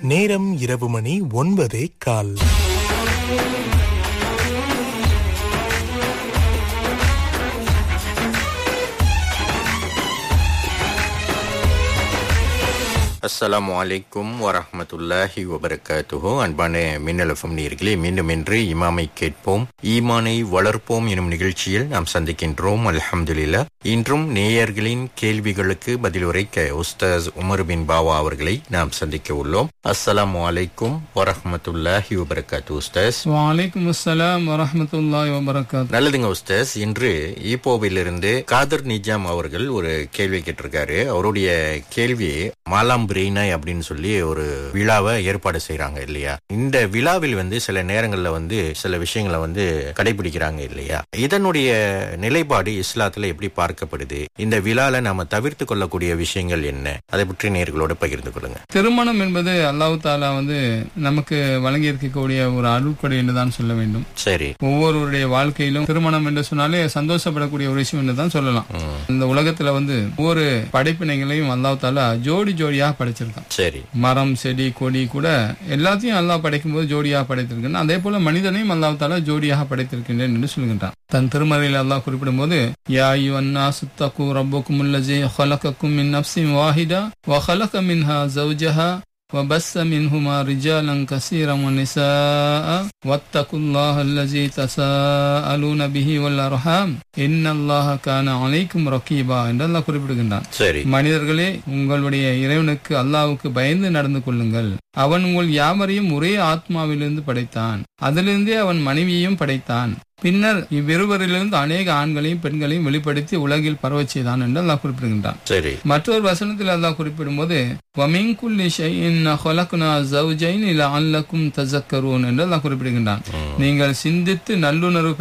நேரம் இரவு மணி ஒன்பதே கால் அஸ்ஸலாமு அலைக்கும் வரஹ்மத்துல்லாஹி வபரகாத்துஹு அன்பான மின்னலஃபம் நீர்களே மீண்டும் இன்று இமாமை கேட்போம் ஈமானை வளர்ப்போம் எனும் நிகழ்ச்சியில் நாம் சந்திக்கின்றோம் அல்ஹம்துலில்லா இன்றும் நேயர்களின் கேள்விகளுக்கு பதில் உரைக்க உஸ்தாஸ் உமர் பின் பாவா அவர்களை நாம் சந்திக்க உள்ளோம் அஸ்ஸலாமு அலைக்கும் வரஹ்மத்துல்லாஹி வபரகாத்து உஸ்தாஸ் வலைக்கும் அஸ்ஸலாம் வரஹமத்துல்லாஹி வபரகாத் நல்லதுங்க உஸ்தாஸ் இன்று ஈப்போவிலிருந்து காதர் நிஜாம் அவர்கள் ஒரு கேள்வி கேட்டிருக்காரு அவருடைய கேள்வி மாலாம் பிரெய்னாய் அப்படின்னு சொல்லி ஒரு விழாவை ஏற்பாடு செய்றாங்க இல்லையா இந்த விழாவில் வந்து சில நேரங்கள்ல வந்து சில விஷயங்களை வந்து கடைபிடிக்கிறாங்க இல்லையா இதனுடைய நிலைப்பாடு இஸ்லாத்துல எப்படி பார்க்கப்படுது இந்த விழால நாம தவிர்த்து கொள்ளக்கூடிய விஷயங்கள் என்ன அதை பற்றி நேர்களோட பகிர்ந்து கொள்ளுங்க திருமணம் என்பது அல்லாஹ் தாலா வந்து நமக்கு வழங்கி இருக்கக்கூடிய ஒரு அருட்கொடை என்று தான் சொல்ல வேண்டும் சரி ஒவ்வொருவருடைய வாழ்க்கையிலும் திருமணம் என்று சொன்னாலே சந்தோஷப்படக்கூடிய ஒரு விஷயம் என்று தான் சொல்லலாம் ம், இந்த உலகத்துல வந்து ஒவ்வொரு படைப்பினைகளையும் அல்லாஹ் தாலா ஜோடி ஜோடியாக படைச்சிருக்கான் சரி மரம் செடி கொடி கூட எல்லாத்தையும் அல்லாஹ் படைக்கும் போது ஜோடியாக படைத்திருக்கின்றான் அதே போல மனிதனையும் அல்லாஹ் தாலா ஜோடியாக படைத்திருக்கின்றேன் என்று சொல்கின்றான் தன் திருமறையில் அல்லாஹ் குறிப்பிடும் போது யா யுவன்னா சுத்தகு ரப்புக்கும் அல்லஜி خلقكم من نفس واحدة وخلق منها زوجها وبث منهما رجالا كثيرا ونساء واتقوا الله الذي تساءلون به والأرحام إن الله كان عليكم رقيبا என்று அல்லாஹ் குறிப்பிடுகின்றான் சரி மனிதர்களே உங்களுடைய இறைவனுக்கு அல்லாஹ்வுக்கு பயந்து நடந்து கொள்ளுங்கள் அவன் உங்கள் யாவரையும் ஒரே ஆத்மாவிலிருந்து படைத்தான் அதிலிருந்தே அவன் மனைவியையும் படைத்தான் பின்னர் இவ்விருவரிலிருந்து அநேக ஆண்களையும் பெண்களையும் வெளிப்படுத்தி உலகில் பரவச் செய்தான் என்று அல்லாஹ் குறிப்பிடுகின்றான் சரி மற்றொரு வசனத்தில் அல்லாஹ் குறிப்பிடும் போது வமிங்குல்லி ஷைஇன் ஹலக்னா ஜௌஜைன் லஅல்லக்கும் தஸக்கரூன் என்று அல்லாஹ் குறிப்பிடுகின்றான் நீங்கள் சிந்தித்து நல்லுணர்வு